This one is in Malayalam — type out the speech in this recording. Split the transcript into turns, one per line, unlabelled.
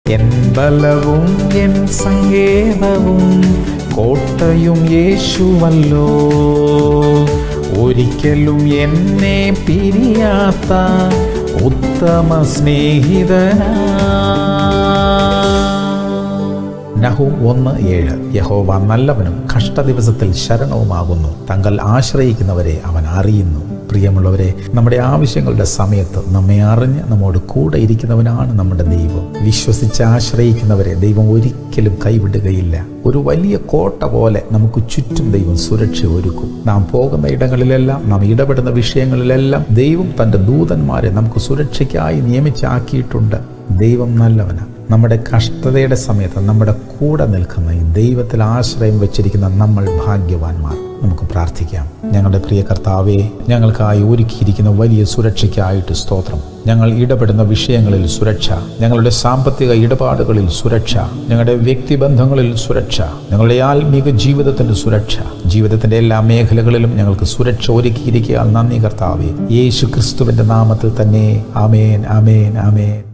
എൻ ബലവും എൻ സങ്കേതവും കോട്ടയും യേശുവല്ലോ ഒരിക്കലും എന്നെ പിരിയാത്ത ഉത്തമ സ്നേഹിതനാ നഹൂം ഒന്ന് ഏഴ് യഹോവ നല്ലവനും കഷ്ടദിവസത്തിൽ ശരണവുമാകുന്നു തങ്ങൾ ആശ്രയിക്കുന്നവരെ അവൻ അറിയുന്നു പ്രിയമുള്ളവരെ നമ്മുടെ ആവശ്യങ്ങളുടെ സമയത്ത് നമ്മെ അറിഞ്ഞ് നമ്മോട് കൂടെ ഇരിക്കുന്നവനാണ് നമ്മുടെ ദൈവം വിശ്വസിച്ച് ആശ്രയിക്കുന്നവരെ ദൈവം ഒരിക്കലും കൈവിടുകയില്ല ഒരു വലിയ കോട്ട പോലെ നമുക്ക് ചുറ്റും ദൈവം സുരക്ഷ ഒരുക്കും നാം പോകുന്ന ഇടങ്ങളിലെല്ലാം നാം ഇടപെടുന്ന വിഷയങ്ങളിലെല്ലാം ദൈവം തൻ്റെ ദൂതന്മാരെ നമുക്ക് സുരക്ഷയ്ക്കായി നിയമിച്ചാക്കിയിട്ടുണ്ട് ദൈവം നല്ലവനാണ് നമ്മുടെ കഷ്ടതയുടെ സമയത്ത് നമ്മുടെ കൂടെ നിൽക്കുന്ന ഈ ദൈവത്തിൽ ആശ്രയം വെച്ചിരിക്കുന്ന നമ്മൾ ഭാഗ്യവാന്മാർ നമുക്ക് പ്രാർത്ഥിക്കാം ഞങ്ങളുടെ പ്രിയ കർത്താവെ ഞങ്ങൾക്കായി ഒരുക്കിയിരിക്കുന്ന വലിയ സുരക്ഷയ്ക്കായിട്ട് സ്തോത്രം ഞങ്ങൾ ഇടപെടുന്ന വിഷയങ്ങളിൽ സുരക്ഷ ഞങ്ങളുടെ സാമ്പത്തിക ഇടപാടുകളിൽ സുരക്ഷ ഞങ്ങളുടെ വ്യക്തിബന്ധങ്ങളിൽ സുരക്ഷ ഞങ്ങളുടെ ആത്മീക ജീവിതത്തിന്റെ സുരക്ഷ ജീവിതത്തിന്റെ എല്ലാ മേഖലകളിലും ഞങ്ങൾക്ക് സുരക്ഷ ഒരുക്കിയിരിക്കുക നന്ദി കർത്താവെ യേശു ക്രിസ്തുവിന്റെ നാമത്തിൽ തന്നെ ആമേൻ ആമേൻ ആമേൻ